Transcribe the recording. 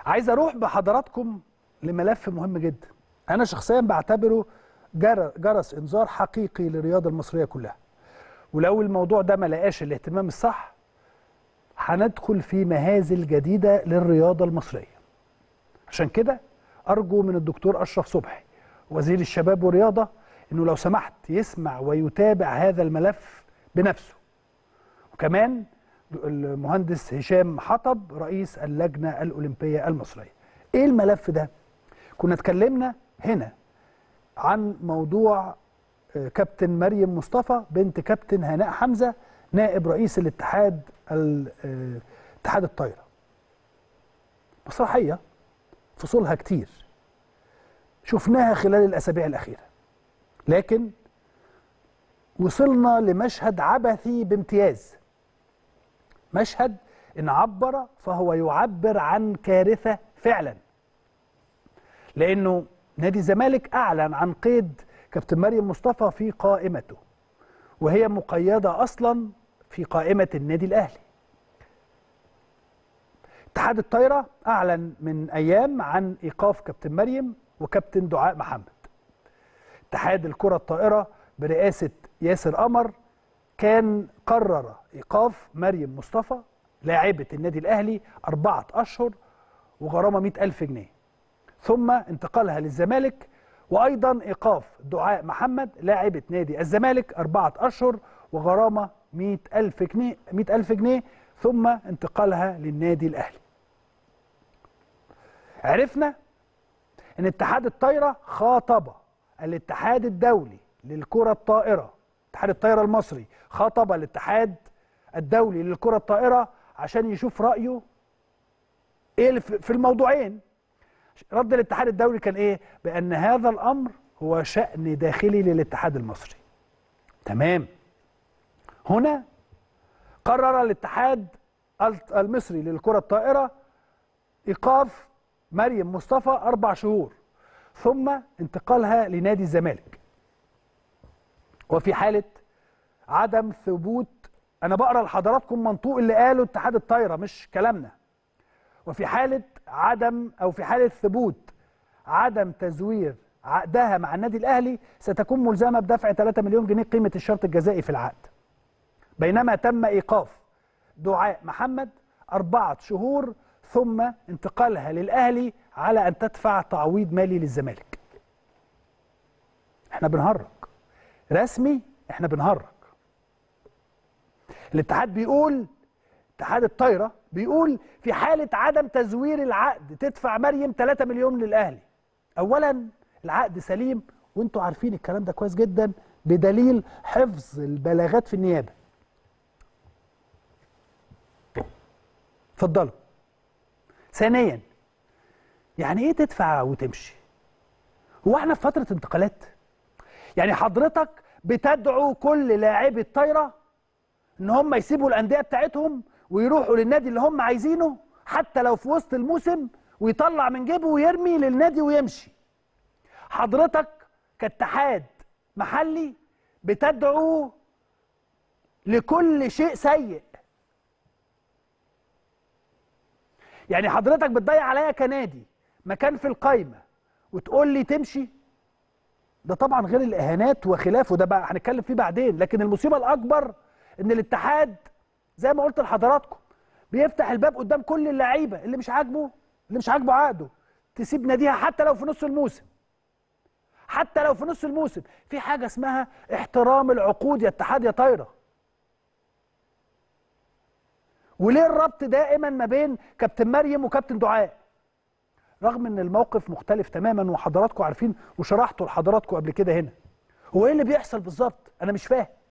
عايز اروح بحضراتكم لملف مهم جدا انا شخصيا بعتبره جر- جرس انذار حقيقي للرياضه المصريه كلها ولو الموضوع ده ما لقاش الاهتمام الصح هندخل في مهازل جديده للرياضه المصريه عشان كده ارجو من الدكتور اشرف صبحي وزير الشباب والرياضه انه لو سمحت يسمع ويتابع هذا الملف بنفسه وكمان المهندس هشام حطب رئيس اللجنه الاولمبيه المصريه ايه الملف ده كنا اتكلمنا هنا عن موضوع آه، كابتن مريم مصطفى بنت كابتن هناء حمزه نائب رئيس الاتحاد ال- آه، اتحاد الطايره مسرحيه فصولها كتير شفناها خلال الاسابيع الاخيره لكن وصلنا لمشهد عبثي بامتياز مشهد ان عبر فهو يعبر عن كارثه فعلا لانه نادي الزمالك اعلن عن قيد كابتن مريم مصطفى في قائمته وهي مقيده اصلا في قائمه النادي الاهلي اتحاد الطايره اعلن من ايام عن ايقاف كابتن مريم وكابتن دعاء محمد اتحاد الكره الطائره برئاسه ياسر قمر كان قرر ايقاف مريم مصطفى لاعبه النادي الاهلي اربعه اشهر وغرامه 100 الف جنيه ثم انتقالها للزمالك وايضا ايقاف دعاء محمد لاعبه نادي الزمالك اربعه اشهر وغرامه 100 الف جنيه 100 الف جنيه ثم انتقالها للنادي الاهلي عرفنا ان اتحاد الطايره خاطب الاتحاد الدولي للكره الطائره اتحاد الطايره المصري خاطب الاتحاد الدولي للكره الطائره عشان يشوف رايه ايه اللي في في الموضوعين رد الاتحاد الدولي كان ايه بان هذا الامر هو شان داخلي للاتحاد المصري تمام هنا قرر الاتحاد المصري للكره الطائره ايقاف مريم مصطفى اربع شهور ثم انتقالها لنادي الزمالك وفي حاله عدم ثبوت انا بقرا لحضراتكم منطوق اللي قاله اتحاد الطايره مش كلامنا وفي حاله عدم او في حاله ثبوت عدم تزوير عقدها مع النادي الاهلي ستكون ملزمه بدفع 3 مليون جنيه قيمه الشرط الجزائي في العقد بينما تم ايقاف دعاء محمد أربعة شهور ثم انتقالها للأهلي على أن تدفع تعويض مالي للزمالك احنا بنهرج رسمي احنا بنهرج الاتحاد بيقول اتحاد الطايرة بيقول في حالة عدم تزوير العقد تدفع مريم 3 مليون للأهلي أولا العقد سليم وانتوا عارفين الكلام ده كويس جدا بدليل حفظ البلاغات في النيابة اتفضلوا ثانيا يعني ايه تدفع وتمشي هو احنا في فتره انتقالات يعني حضرتك بتدعو كل لاعبي الطايره ان هم يسيبوا الانديه بتاعتهم ويروحوا للنادي اللي هم عايزينه حتى لو في وسط الموسم ويطلع من جيبه ويرمي للنادي ويمشي حضرتك كاتحاد محلي بتدعو لكل شيء سيء يعني حضرتك بتضيع عليا كنادي مكان في القايمه وتقول لي تمشي ده طبعا غير الاهانات وخلافه ده بقى هنتكلم فيه بعدين لكن المصيبه الاكبر ان الاتحاد زي ما قلت لحضراتكم بيفتح الباب قدام كل اللعيبه اللي مش عاجبه اللي مش عاجبه عقده تسيب ناديها حتى لو في نص الموسم حتى لو في نص الموسم في حاجه اسمها احترام العقود يا اتحاد يا طايره وليه الربط دائما ما بين كابتن مريم وكابتن دعاء رغم ان الموقف مختلف تماما وحضراتكم عارفين وشرحته لحضراتكم قبل كده هنا هو ايه اللي بيحصل بالظبط انا مش فاهم